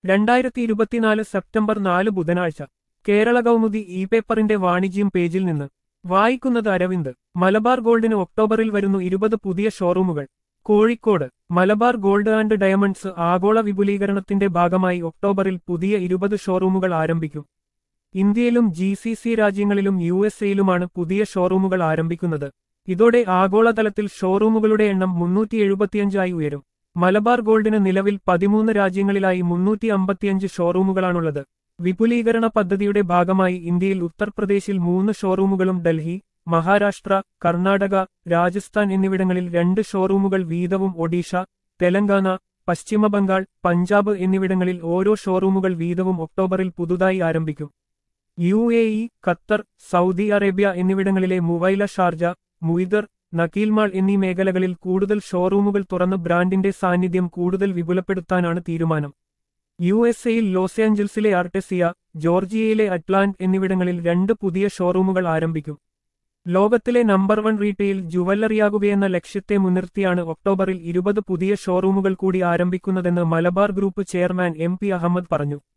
രണ്ടായിരത്തി ഇരുപത്തിനാല് സെപ്റ്റംബർ നാല് ബുധനാഴ്ച കേരള കൗമുദി ഇ പേപ്പറിന്റെ വാണിജ്യം പേജിൽ നിന്ന് വായിക്കുന്നത് അരവിന്ദ് മലബാർ ഗോൾഡിന് ഒക്ടോബറിൽ വരുന്നു ഇരുപത് പുതിയ ഷോറൂമുകൾ Kozhikode Malabar gold and diamonds ആഗോള വിപുലീകരണത്തിന്റെ ഭാഗമായി ഒക്ടോബറിൽ പുതിയ ഇരുപത് ഷോറൂമുകൾ ആരംഭിക്കും ഇന്ത്യയിലും ജി സി സി രാജ്യങ്ങളിലും യു എസ് എയിലുമാണ് പുതിയ ഷോറൂമുകൾ ആരംഭിക്കുന്നത് ഇതോടെ ആഗോളതലത്തിൽ ഷോറൂമുകളുടെ എണ്ണം മുന്നൂറ്റി എഴുപത്തിയഞ്ചായി ഉയരും മലബാർ ഗോൾഡിന് നിലവിൽ പതിമൂന്ന് രാജ്യങ്ങളിലായി മുന്നൂറ്റി അമ്പത്തിയഞ്ച് ഷോറൂമുകളാണുള്ളത് വിപുലീകരണ പദ്ധതിയുടെ ഭാഗമായി ഇന്ത്യയിൽ ഉത്തർപ്രദേശിൽ മൂന്ന് ഷോറൂമുകളും ഡൽഹി മഹാരാഷ്ട്ര കർണാടക രാജസ്ഥാൻ എന്നിവിടങ്ങളിൽ രണ്ട് ഷോറൂമുകൾ വീതവും ഒഡീഷ തെലങ്കാന പശ്ചിമബംഗാൾ പഞ്ചാബ് എന്നിവിടങ്ങളിൽ ഓരോ ഷോറൂമുകൾ വീതവും ഒക്ടോബറിൽ പുതുതായി ആരംഭിക്കും U A E Qatar Saudi Arabia എന്നിവിടങ്ങളിലെ മുവൈല ഷാർജ മുയിദർ നക്കീൽമാൾ എന്നീ മേഖലകളിൽ കൂടുതൽ ഷോറൂമുകൾ തുറന്ന് ബ്രാൻഡിന്റെ സാന്നിധ്യം കൂടുതൽ വിപുലപ്പെടുത്താനാണ് തീരുമാനം യു എസ് എയിൽ ലോസ് ഏഞ്ചൽസിലെ ആർട്ടെസിയ ജോർജിയയിലെ അറ്റ്ലാന്റ് എന്നിവിടങ്ങളിൽ രണ്ട് പുതിയ ഷോറൂമുകൾ ആരംഭിക്കും ലോകത്തിലെ നമ്പർ വൺ റീറ്റെയിൽ ജുവല്ലറിയാകുകയെന്ന ലക്ഷ്യത്തെ മുൻനിർത്തിയാണ് ഒക്ടോബറിൽ ഇരുപത് പുതിയ ഷോറൂമുകൾ കൂടി ആരംഭിക്കുന്നതെന്ന് Malabar group chairman M P Ahammed പറഞ്ഞു